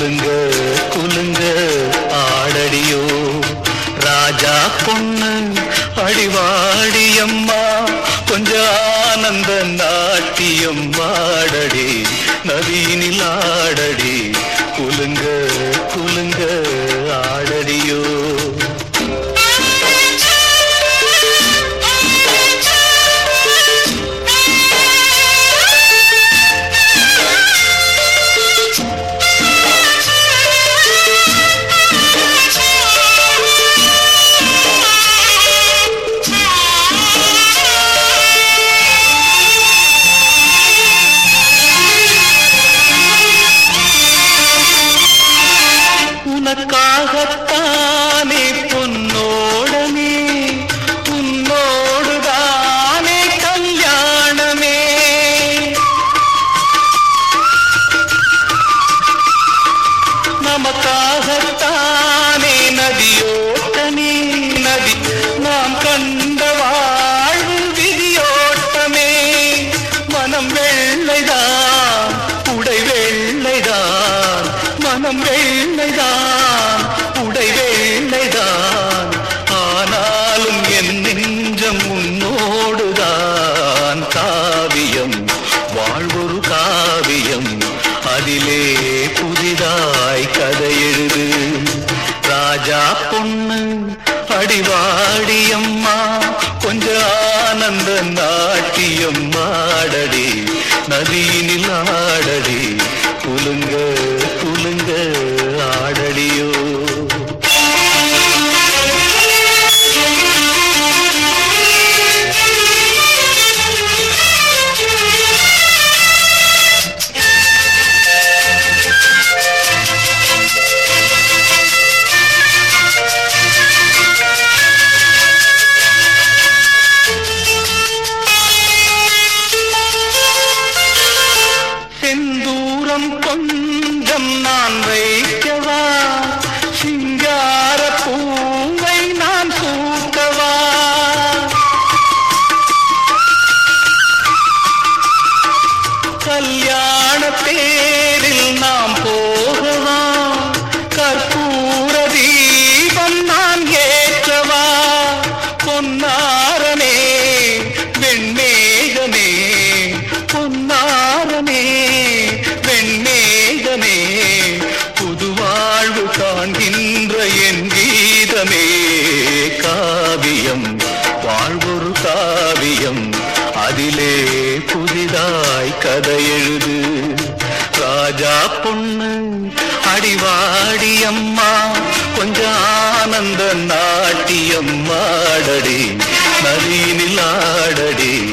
குலுங்க குலுங்க ஆடடியோ ராஜா பொண்ணு அடிவாடியம்மா கொஞ்ச ஆனந்த நாட்டியம் ஆடடி நதியினில் ஆடடி குலுங்க குலுங்க ஆடடியோ உனக்காகத்தானே பொன்னோடமே உன்னோடுதானே கல்யாணமே நமக்காகத்தானே நதியோட்டமே நதி நாம் கண்ட வாழ்வு விதியோட்டமே மனம் வெள்ளைதான் உடை வெள்ளைதான் மனம் வெள்ளைதான் உடை வெள்ளைதான் ஆனாலும் என் நெஞ்சம் உன்னோடுதான் காவியம் வாழ்வொரு காவியம் அதிலே புதிதாய் கதை எழுது ராஜா பொண்ணு அடிவாடியம்மா கொஞ்ச ஆனந்த நாட்டியம் ஆடடி நதியினில் ஆடடி குலுங்க குலுங்க ஆடடியோ செந்தூரம் கொஞ்சம் நான் வைக்கவா சிங்கார பூவை நான் சூட்டவா கல்யாண தேரில் நாம் போகவா கற்பூர தீபம் நான் ஏற்றவா பொன்னாரனே வெண்மேகமே பொன்னாரனே வெண்மேகமே புது வாழ்வு காண்கின்ற என் கீதமே காவியம் வாழ்வொரு காவியம் அதிலே புதிதாய் கதை எழுது ராஜா பொண்ணு அடிவாடி அம்மா கொஞ்சம் ஆனந்த நாட்டியம் ஆடடி நதியினில் ஆடடி